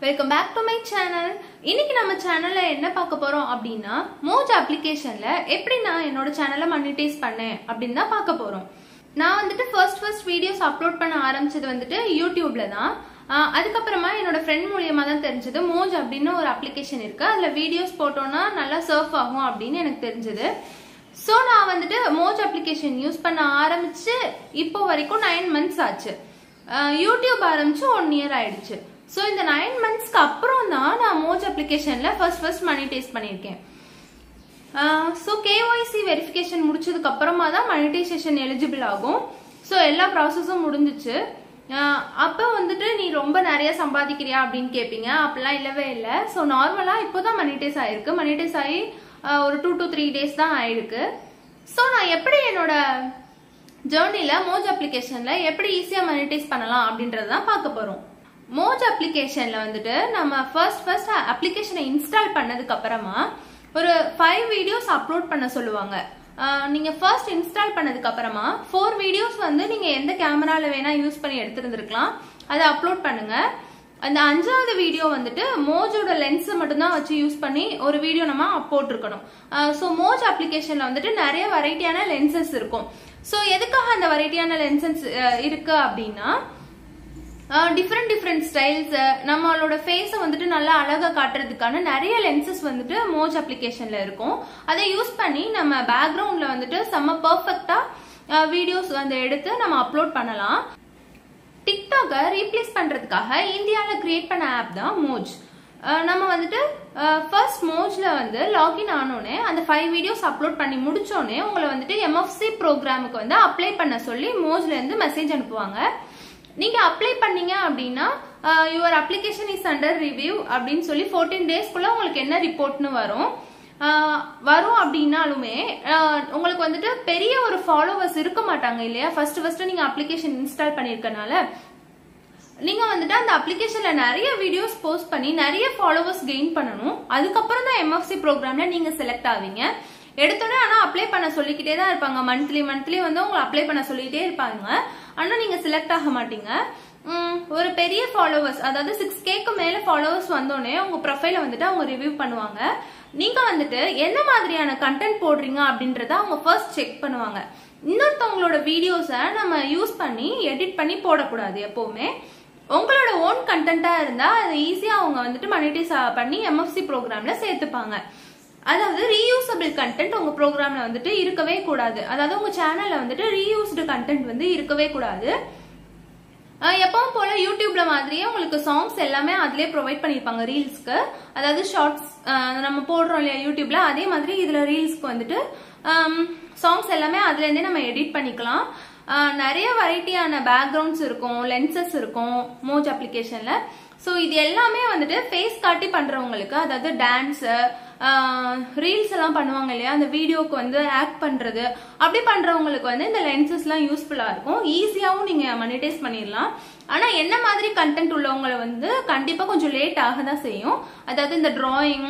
welcome back to my channel இன்னைக்கு நம்ம சேனல்ல என்ன பார்க்க போறோம் அப்படின்னா மோஜ் அப்ளிகேஷன்ல எப்படி நான் என்னோட சேனலை மானிட்டைஸ் பண்ணேன் அப்படின்னு தான் பார்க்க போறோம் நான் வந்துட்டு ஃபர்ஸ்ட் ஃபர்ஸ்ட் வீடியோஸ் அப்லோட் பண்ண ஆரம்பிச்சது வந்துட்டு யூடியூப்ல தான் ஆஹ் அதுக்கப்புறமா என்னோட ஃப்ரெண்ட் மூலியமா தான் தெரிஞ்சது மோஜ் அப்படின்னு ஒரு அப்ளிகேஷன் இருக்கு அதுல வீடியோஸ் போட்டோம்னா நல்லா சர்ஃப் ஆகும் அப்படின்னு எனக்கு தெரிஞ்சது ஸோ நான் வந்துட்டு மோஜ் அப்ளிகேஷன் யூஸ் பண்ண ஆரம்பிச்சு இப்போ வரைக்கும் நைன் மந்த்ஸ் ஆச்சு அஹ் யூடியூப் ஆரம்பிச்சு ஒன் இயர் ஆயிடுச்சு ஸோ இந்த நைன் மந்த்ஸ்க்கு அப்புறம் தான் நான் மோஜ் அப்ளிகேஷன்ல ஃபர்ஸ்ட் ஃபர்ஸ்ட் மனிடைஸ் பண்ணியிருக்கேன் ஸோ கேஒய்சி வெரிஃபிகேஷன் முடிச்சதுக்கு அப்புறமா தான் மனிடைசேஷன் எலிஜிபிள் ஆகும் ஸோ எல்லா ப்ராசஸும் முடிஞ்சிச்சு அஹ் அப்போ வந்துட்டு நீ ரொம்ப நிறைய சம்பாதிக்கிறியா அப்படின்னு கேட்பீங்க அப்படிலாம் இல்லவே இல்லை ஸோ நார்மலாக இப்போ தான் மனிடைஸ் ஆயிருக்கு மனிடைஸ் ஆகி அஹ் ஒரு டூ டு த்ரீ டேஸ் தான் ஆயிருக்கு ஸோ நான் எப்படி என்னோட ஜேர்னியில் மோஜ் அப்ளிகேஷனில் எப்படி ஈஸியாக மனிடைஸ் பண்ணலாம் அப்படின்றது தான் பார்க்க போகிறோம் மோஜ் அப்ளிகேஷனில் வந்துட்டு நம்ம ஃபர்ஸ்ட் ஃபர்ஸ்ட் அப்ளிகேஷனை இன்ஸ்டால் பண்ணதுக்கு அப்புறமா ஒரு ஃபைவ் வீடியோஸ் அப்லோட் பண்ண சொல்லுவாங்க ஆஹ் நீங்க ஃபர்ஸ்ட் இன்ஸ்டால் பண்ணதுக்கு அப்புறமா ஃபோர் வீடியோஸ் வந்து நீங்க எந்த கேமரால வேணா யூஸ் பண்ணி எடுத்திருந்திருக்கலாம் அதை அப்லோட் பண்ணுங்க அந்த அஞ்சாவது வீடியோ வந்துட்டு மோஜோட லென்ஸை மட்டும்தான் வச்சு யூஸ் பண்ணி ஒரு வீடியோ நம்ம போட்டிருக்கணும் ஸோ மோஜ் அப்ளிகேஷன்ல வந்துட்டு நிறைய வெரைட்டியான லென்சஸ் இருக்கும் ஸோ எதுக்காக அந்த வெரைட்டியான லென்சஸ் இருக்கு அப்படின்னா டிஃப்ரெண்ட் டிஃப்ரெண்ட் ஸ்டைல்ஸ் நம்மளோட ஃபேஸை வந்துட்டு நல்லா அழகா காட்டுறதுக்கான நிறைய லென்சஸ் வந்துட்டு மோஜ் அப்ளிகேஷன்ல இருக்கும் அதை யூஸ் பண்ணி நம்ம பேக்ரவுண்ட்ல வந்துட்டு செம்ம பர்ஃபெக்டா வீடியோஸ் வந்து எடுத்து நம்ம அப்லோட் பண்ணலாம் டிக்டாக்கை ரீப்ளேஸ் பண்றதுக்காக இந்தியாவில் கிரியேட் பண்ண ஆப் தான் மோஜ் அஹ் நம்ம வந்துட்டு ஃபர்ஸ்ட் மோஜ்ல வந்து லாகின் ஆனோடனே அந்த ஃபைவ் வீடியோஸ் அப்லோட் பண்ணி முடிச்சோடனே உங்களை வந்துட்டு எம்எஃப்சி ப்ரோக்ராமுக்கு வந்து அப்ளை பண்ண சொல்லி மோஜ்ல இருந்து மெசேஜ் அனுப்புவாங்க நீங்க அப்ளை பண்ணீங்க அப்படின்னா your application is under review அப்படின்னு சொல்லி ஃபோர்டீன் டேஸ்க்குள்ள உங்களுக்கு என்ன ரிப்போர்ட்னு வரும் ஆஹ் வரும் அப்படின்னாலுமே ஆஹ் உங்களுக்கு வந்துட்டு பெரிய ஒரு ஃபாலோவர்ஸ் இருக்க மாட்டாங்க இல்லையா ஃபர்ஸ்ட் ஃபர்ஸ்ட் நீங்க அப்ளிகேஷன் இன்ஸ்டால் பண்ணிருக்கனால நீங்க வந்துட்டு அந்த அப்ளிகேஷன்ல நிறைய வீடியோஸ் போஸ்ட் பண்ணி நிறைய ஃபாலோவர்ஸ் கெயின் பண்ணணும் அதுக்கப்புறம் தான் எம்எஃப்சி ப்ரோக்ராம்ல நீங்க செலக்ட் ஆவீங்க எடுத்தோடனே ஆனா அப்ளை பண்ண சொல்லிக்கிட்டே தான் இருப்பாங்க மந்த்லி மந்த்லி வந்து உங்களை அப்ளை பண்ண சொல்லிட்டே இருப்பாங்க ஆனா நீங்க செலக்ட் ஆக மாட்டீங்க உம், ஒரு பெரிய ஃபாலோவர்ஸ் அதாவது சிக்ஸ் கேக்கு மேல ஃபாலோவர்ஸ் வந்தோடனே உங்க ப்ரொஃபைல வந்துட்டு அவங்க ரிவ்யூ பண்ணுவாங்க நீங்க வந்துட்டு என்ன மாதிரியான கண்டென்ட் போடுறீங்க அப்படின்றத அவங்க ஃபர்ஸ்ட் செக் பண்ணுவாங்க இன்னொருத்தவங்களோட வீடியோஸை நம்ம யூஸ் பண்ணி எடிட் பண்ணி போடக்கூடாது எப்பவுமே உங்களோட ஓன் கண்டென்ட்டா இருந்தா அதை ஈஸியா அவங்க வந்துட்டு மனிடைஸ் பண்ணி எம்எஃப்சி ப்ரோக்ராம்ல சேர்த்துப்பாங்க அதாவது ரீயூசபிள் கண்டென்ட் உங்க ப்ரோக்ராம்ல வந்துட்டு இருக்கவே கூடாது அதாவது உங்க சேனல்ல வந்துட்டு ரீயூஸ்டு கண்டென்ட் வந்து இருக்கவே கூடாது அஹ் எப்பவும் போல யூடியூப்ல மாதிரியே உங்களுக்கு சாங்ஸ் எல்லாமே அதுலயே ப்ரொவைட் பண்ணிருப்பாங்க ரீல்ஸ்க்கு அதாவது ஷார்ட்ஸ் நம்ம போடுறோம் இல்லையா யூடியூப்ல அதே மாதிரி இதுல ரீல்ஸ்க்கு வந்துட்டு சாங்ஸ் எல்லாமே அதுல இருந்தே நம்ம எடிட் பண்ணிக்கலாம் அஹ் நிறைய வெரைட்டியான பேக்ரவுண்ட்ஸ் இருக்கும் லென்சஸ் இருக்கும் மோஜ் அப்ளிகேஷன்ல ஸோ இது எல்லாமே வந்துட்டு ஃபேஸ் காட்டி பண்றவங்களுக்கு அதாவது டான்ஸ் ரீல்ஸ் எல்லாம் பண்ணுவாங்க இல்லையா அந்த வீடியோக்கு வந்து ஆக்ட் பண்றது அப்படி பண்றவங்களுக்கு வந்து இந்த லென்சஸ்லாம் யூஸ்ஃபுல்லா இருக்கும் ஈஸியாவும் நீங்க மனிடைஸ் பண்ணிடலாம் ஆனா என்ன மாதிரி கண்டென்ட் உள்ளவங்களை வந்து கண்டிப்பா கொஞ்சம் லேட் ஆக தான் செய்யும் அதாவது இந்த டிராயிங்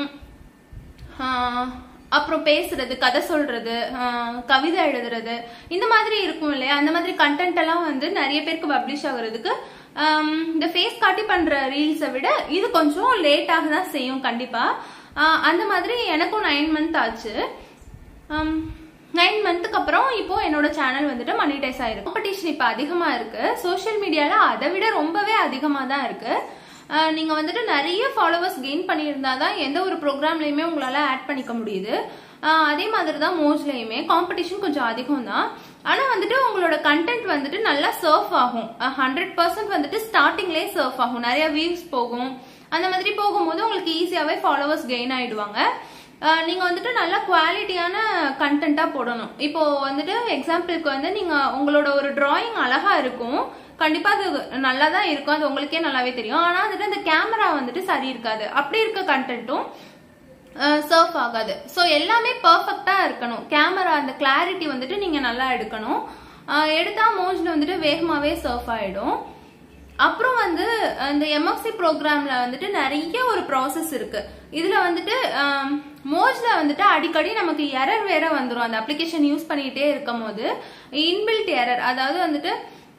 அப்புறம் பேசுறது கதை சொல்றது ஆஹ் கவிதை எழுதுறது இந்த மாதிரி இருக்கும் இல்லையா அந்த மாதிரி கண்டென்ட் எல்லாம் வந்து நிறைய பேருக்கு பப்ளிஷ் ஆகுறதுக்கு ஆம், இந்த ஃபேஸ் காட்டி பண்ற ரீல்ஸை விட இது கொஞ்சம் லேட் ஆக தான் செய்யும் கண்டிப்பா ஆஹ் அந்த மாதிரி எனக்கும் நைன் மந்த் ஆச்சு நைன் மந்த்துக்கு அப்புறம் இப்போ என்னோட சேனல் வந்துட்டு மனிடைஸ் ஆயிருக்கு காம்படிஷன் இப்போ அதிகமா இருக்கு சோஷியல் மீடியால அதை விட ரொம்பவே அதிகமா தான் இருக்கு ஆஹ் நீங்க வந்துட்டு நிறைய ஃபாலோவர்ஸ் கெயின் பண்ணியிருந்தா தான் எந்த ஒரு ப்ரோக்ராம்லயுமே உங்களால ஆட் பண்ணிக்க முடியுது ஆஹ் அதே மாதிரி தான் மோஸ்ட்லயுமே காம்படிஷன் கொஞ்சம் அதிகம் தான் ஆனா வந்துட்டு உங்களோட கண்டென்ட் வந்துட்டு நல்லா சர்ஃப் ஆகும் ஹண்ட்ரட் பர்சன்ட் வந்துட்டு ஸ்டார்டிங்லேயே சர்ஃப் ஆகும் நிறைய வியூஸ் போகும் அந்த மாதிரி போகும்போது உங்களுக்கு ஈஸியாவே ஃபாலோவர்ஸ் கெயின் ஆயிடுவாங்க ஆஹ் நீங்க வந்துட்டு நல்ல குவாலிட்டியான கண்டென்ட்டா போடணும் இப்போ வந்துட்டு எக்ஸாம்பிளுக்கு வந்து நீங்க உங்களோட ஒரு டிராயிங் அழகா இருக்கும் கண்டிப்பா அது நல்லா தான் இருக்கும் அது உங்களுக்கே நல்லாவே தெரியும் ஆனா வந்துட்டு அந்த கேமரா வந்துட்டு சரி இருக்காது அப்படி இருக்க கண்டென்ட்டும் சர்ஃப் ஆகாது ஸோ எல்லாமே பர்ஃபெக்டா இருக்கணும் கேமரா அந்த கிளாரிட்டி வந்துட்டு நீங்க நல்லா எடுக்கணும் ஆஹ் எடுத்தா மோஜ்ல வந்துட்டு வேகமாவே சர்ஃப் ஆயிடும் அப்புறம் வந்து இந்த எம்எஃப்சி ப்ரோக்ராம்ல வந்துட்டு நிறைய ஒரு ப்ராசஸ் இருக்கு இதுல வந்துட்டு மோஜ்ல வந்துட்டு அடிக்கடி நமக்கு எரர் வேற வந்துடும் அந்த அப்ளிகேஷன் யூஸ் பண்ணிட்டே இருக்கும் போது இன்பில்ட் எரர் அதாவது வந்துட்டு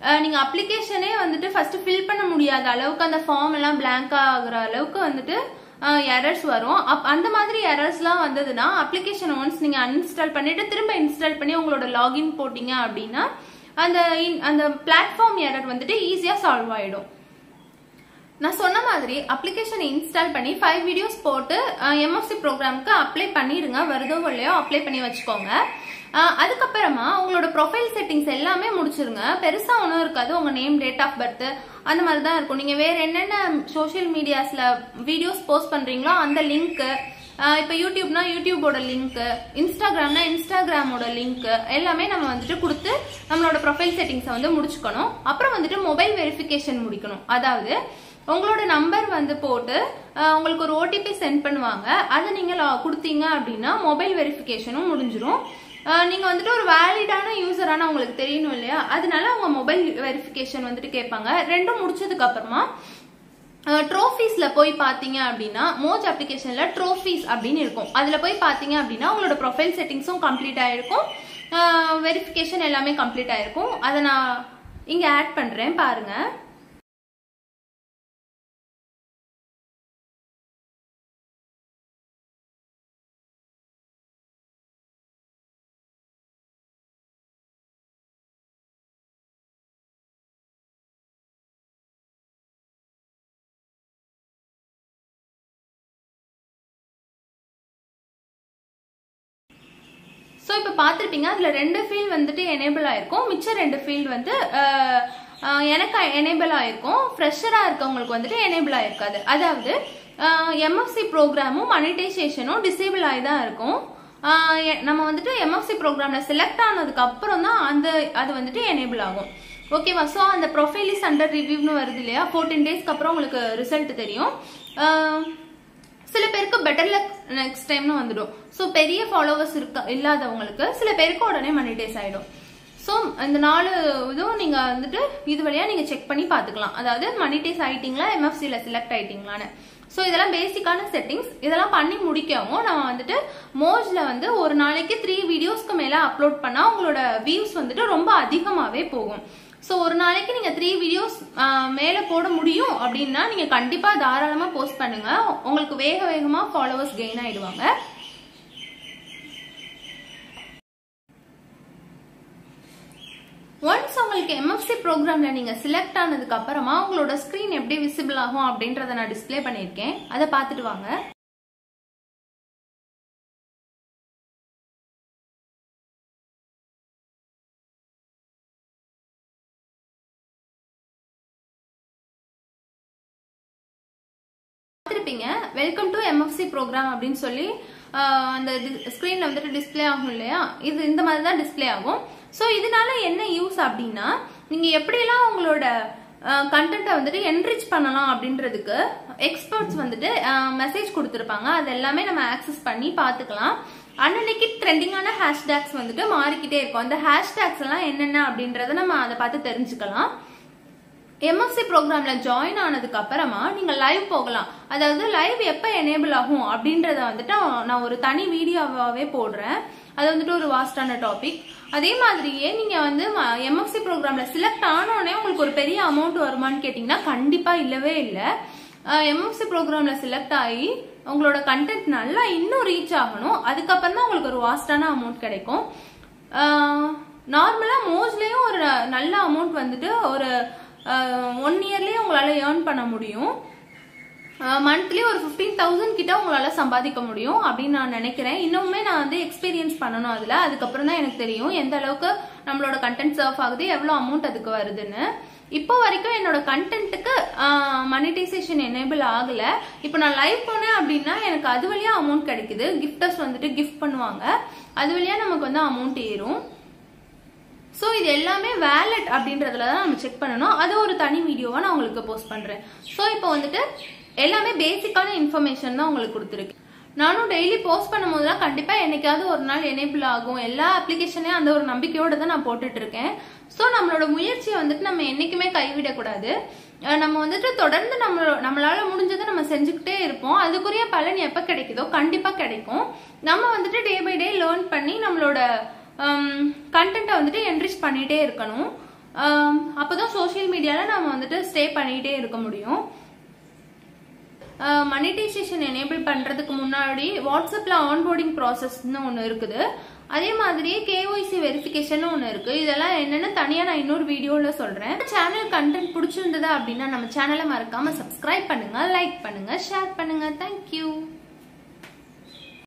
அஹ், நீங்க அப்ளிகேஷனே வந்துட்டு ஃபர்ஸ்ட் ஃபில் பண்ண முடியாத அளவுக்கு அந்த ஃபார்ம் எல்லாம் blank ஆகுற அளவுக்கு வந்துட்டு எரர்ஸ் வரும் அப் அந்த மாதிரி எரர்ஸ்லாம் வந்ததுன்னா அப்ளிகேஷன் ஒன்ஸ் நீங்க அன்இன்ஸ்டால் பண்ணிட்டு திரும்ப இன்ஸ்டால் பண்ணி உங்களோட லாகின் போட்டீங்க அப்படின்னா அந்த in- அந்த பிளாட்ஃபார்ம் எரர் வந்துட்டு ஈஸியா சால்வ் ஆயிடும் நான் சொன்ன மாதிரி அப்ளிகேஷனை இன்ஸ்டால் பண்ணி ஃபைவ் வீடியோஸ் போட்டு எம்எஃப்சி ப்ரோக்ராம்க்கு அப்ளை பண்ணிடுங்க வருதோ இல்லையோ அப்ளை பண்ணி வச்சுக்கோங்க அஹ், அதுக்கப்புறமா உங்களோட ப்ரொஃபைல் செட்டிங்ஸ் எல்லாமே முடிச்சிருங்க பெருசா ஒன்றும் இருக்காது உங்க நேம் டேட் ஆஃப் பர்த் அந்த மாதிரி தான் இருக்கும் நீங்க வேற என்னென்ன சோஷியல் மீடியாஸ்ல வீடியோஸ் போஸ்ட் பண்றீங்களோ அந்த லிங்க் இப்போ யூடியூப்னா யூடியூபோட லிங்க் இன்ஸ்டாகிராம்னா இன்ஸ்டாகிராமோட லிங்க் எல்லாமே நம்ம வந்துட்டு கொடுத்து நம்மளோட ப்ரொஃபைல் செட்டிங்ஸை வந்து முடிச்சுக்கணும் அப்புறம் வந்துட்டு மொபைல் வெரிஃபிகேஷன் முடிக்கணும் அதாவது உங்களோட நம்பர் வந்து போட்டு அஹ், உங்களுக்கு ஒரு ஓடிபி சென்ட் பண்ணுவாங்க அதை நீங்க லா- கொடுத்தீங்க அப்படின்னா மொபைல் வெரிஃபிகேஷனும் முடிஞ்சிரும் அஹ், நீங்க வந்துட்டு ஒரு வேலிடான யூசரான உங்களுக்கு தெரியணும் இல்லையா அதனால அவங்க மொபைல் வெரிஃபிகேஷன் வந்துட்டு கேட்பாங்க ரெண்டும் முடிச்சதுக்கு அப்புறமா ட்ரோஃபீஸ்ல போய் பாத்தீங்க அப்படின்னா மோஜ் அப்ளிகேஷன்ல ட்ரோஃபீஸ் அப்படின்னு இருக்கும் அதுல போய் பாத்தீங்க அப்படின்னா உங்களோட ப்ரொஃபைல் செட்டிங்ஸும் கம்ப்ளீட் ஆயிருக்கும் வெரிஃபிகேஷன் எல்லாமே கம்ப்ளீட் ஆயிருக்கும் அதை நான் இங்க ஆட் பண்றேன் பாருங்க ஸோ இப்போ பார்த்துருப்பீங்க அதில் ரெண்டு ஃபீல்ட் வந்துட்டு எனேபிள் ஆயிருக்கும் மிச்சம் ரெண்டு ஃபீல்ட் வந்து அஹ், அஹ், எனக்கு எனேபிள் ஆயிருக்கும் ஃப்ரெஷராக இருக்கவங்களுக்கு வந்துட்டு எனேபிள் ஆயிருக்காது அதாவது எம்எஃப்சி ப்ரோக்ராமும் மனிட்டைசேஷனும் டிசேபிள் ஆகி தான் இருக்கும் அஹ், எ- நம்ம வந்துட்டு எம்எஃப்சி ப்ரோக்ராம்ல செலக்ட் ஆனதுக்கு அப்புறம் தான் அந்த அது வந்துட்டு எனேபிள் ஆகும் ஓகேவா ஸோ அந்த ப்ரொஃபைல் இஸ் அண்டர் ரிவ்யூன்னு வருது இல்லையா ஃபோர்டீன் டேஸ்க்கு அப்புறம் உங்களுக்கு ரிசல்ட் தெரியும் அஹ், சில பேருக்கு பெட்டர் லக் நெக்ஸ்ட் டைம்னு வந்துடும் ஸோ பெரிய ஃபாலோவர்ஸ் இருக்க இல்லாதவங்களுக்கு சில பேருக்கு உடனே மனிடைஸ் ஆயிடும் ஸோ இந்த நாலு இதுவும் நீங்க வந்துட்டு இது வழியா நீங்க செக் பண்ணி பார்த்துக்கலாம் அதாவது மனிடைஸ் ஆயிட்டீங்களா எம்எஃப்சியில் செலக்ட் ஆயிட்டீங்களான்னு ஸோ இதெல்லாம் பேசிக்கான செட்டிங்ஸ் இதெல்லாம் பண்ணி முடிக்கவும் நம்ம வந்துட்டு மோஜ்ல வந்து ஒரு நாளைக்கு த்ரீ வீடியோஸ்க்கு மேல அப்லோட் பண்ணா உங்களோட வியூஸ் வந்துட்டு ரொம்ப அதிகமாவே போகும் ஸோ ஒரு நாளைக்கு நீங்க த்ரீ வீடியோஸ் மேல போட முடியும் அப்படின்னா நீங்க கண்டிப்பா தாராளமா போஸ்ட் பண்ணுங்க உங்களுக்கு வேக வேகமா ஃபாலோவர்ஸ் கெயின் ஆயிடுவாங்க ஒன்ஸ் உங்களுக்கு எம்எஃப்சி ப்ரோக்ராம்ல நீங்க செலக்ட் ஆனதுக்கு அப்புறமா உங்களோட ஸ்கிரீன் எப்படி விசிபிள் ஆகும் அப்படின்றத நான் டிஸ்ப்ளே பண்ணியிருக்கேன் அதை பார்த்துட்டு வாங்க பார்த்துருப்பீங்க வெல்கம் டு எம்எஃப்சி ப்ரோக்ராம் அப்படின்னு சொல்லி ஆஹ், அந்த ஸ்க்ரீனில் வந்துட்டு டிஸ்ப்ளே ஆகும் இல்லையா இது இந்த மாதிரி தான் டிஸ்ப்ளே ஆகும் ஸோ இதனால என்ன யூஸ் அப்படின்னா நீங்கள் எப்படியெல்லாம் உங்களோட கண்டென்ட்டை வந்துட்டு என்ரிச் பண்ணலாம் அப்படின்றதுக்கு எக்ஸ்பர்ட்ஸ் வந்துட்டு மெசேஜ் கொடுத்துருப்பாங்க அது எல்லாமே நம்ம ஆக்சஸ் பண்ணி பார்த்துக்கலாம் அன்னன்னைக்கு ட்ரெண்டிங்கான ஹேஷ்டேக்ஸ் வந்துட்டு மாறிக்கிட்டே இருக்கும் அந்த ஹேஷ்டேக்ஸ் எல்லாம் என்னென்ன அப்படின்றத நம்ம அதை பார்த்து தெரிஞ்சுக்கலாம் எம்எஃப்சி ப்ரோக்ராம்ல ஜாயின் ஆனதுக்கு அப்புறமா நீங்க லைவ் போகலாம் அதாவது லைவ் எப்ப எனேபிள் ஆகும் அப்படின்றத வந்துட்டு நான் ஒரு தனி வீடியோவாவே போடுறேன் அது வந்துட்டு ஒரு வாஸ்டான டாபிக் அதே மாதிரியே நீங்க வந்து எம்எஃப்சி ப்ரோக்ராம்ல செலக்ட் ஆனோடனே உங்களுக்கு ஒரு பெரிய அமௌண்ட் வருமான்னு கேட்டீங்கன்னா கண்டிப்பா இல்லவே இல்லை எம்எஃப்சி ப்ரோக்ராம்ல செலக்ட் ஆகி உங்களோட கண்டென்ட் நல்லா இன்னும் ரீச் ஆகணும் அதுக்கப்புறம் தான் உங்களுக்கு ஒரு வாஸ்டான அமௌண்ட் கிடைக்கும் நார்மலா மோஸ்ட்லயும் ஒரு நல்ல அமௌண்ட் வந்துட்டு ஒரு ஒன் இயர்லயே உங்களால ஏர்ன் பண்ண முடியும் மந்த்லி ஒரு ஃபிஃப்டீன் தௌசண்ட் கிட்ட உங்களால சம்பாதிக்க முடியும் அப்படின்னு நான் நினைக்கிறேன் இன்னுமே நான் வந்து எக்ஸ்பீரியன்ஸ் பண்ணணும் அதுல அதுக்கப்புறம் தான் எனக்கு தெரியும் எந்த அளவுக்கு நம்மளோட கண்டென்ட் சர்ஃப் ஆகுது எவ்வளவு அமௌண்ட் அதுக்கு வருதுன்னு இப்போ வரைக்கும் என்னோட கண்டென்ட்டுக்கு மனிட்டைசேஷன் எனேபிள் ஆகல இப்போ நான் லைவ் போனேன் அப்படின்னா எனக்கு அது வழியா அமௌண்ட் கிடைக்குது கிஃப்டர்ஸ் வந்துட்டு கிஃப்ட் பண்ணுவாங்க அது வழியா நமக்கு வந்து அமௌண்ட் ஏறும் ஸோ இது எல்லாமே வேலட் அப்படின்றதுல தான் நம்ம செக் பண்ணணும் அது ஒரு தனி வீடியோவா நான் உங்களுக்கு போஸ்ட் பண்றேன் ஸோ இப்போ வந்துட்டு எல்லாமே பேசிக்கான இன்ஃபர்மேஷன் தான் உங்களுக்கு கொடுத்துருக்கு நானும் டெய்லி போஸ்ட் பண்ணும்போதுலாம் கண்டிப்பா என்னைக்காவது ஒரு நாள் எனேபிள் ஆகும் எல்லா அப்ளிகேஷனையும் அந்த ஒரு நம்பிக்கையோட தான் நான் போட்டுட்டு இருக்கேன் ஸோ நம்மளோட முயற்சியை வந்துட்டு நம்ம என்னைக்குமே கைவிடக்கூடாது அஹ் நம்ம வந்துட்டு தொடர்ந்து நம்மளோ நம்மளால முடிஞ்சதை நம்ம செஞ்சுக்கிட்டே இருப்போம் அதுக்குரிய பலன் எப்ப கிடைக்குதோ கண்டிப்பா கிடைக்கும் நம்ம வந்துட்டு டே பை டே லேர்ன் பண்ணி நம்மளோட கண்டென்ட்டை வந்துட்டு என்ரிச் பண்ணிட்டே இருக்கணும் அப்போதான் சோஷியல் மீடியாவில் நம்ம வந்துட்டு ஸ்டே பண்ணிகிட்டே இருக்க முடியும் மனிட்டைசேஷன் எனேபிள் பண்ணுறதுக்கு முன்னாடி வாட்ஸ்அப்பில் ஆன்போர்டிங் ப்ராசஸ்னு ஒன்று இருக்குது அதே மாதிரியே கேஒய்சி வெரிஃபிகேஷன் ஒன்று இருக்குது இதெல்லாம் என்னென்னு தனியாக நான் இன்னொரு வீடியோவில் சொல்கிறேன் சேனல் கண்டென்ட் பிடிச்சிருந்ததா அப்படின்னா நம்ம சேனலை மறக்காமல் சப்ஸ்கிரைப் பண்ணுங்கள் லைக் பண்ணுங்கள் ஷேர் பண்ணுங்கள் தேங்க்யூ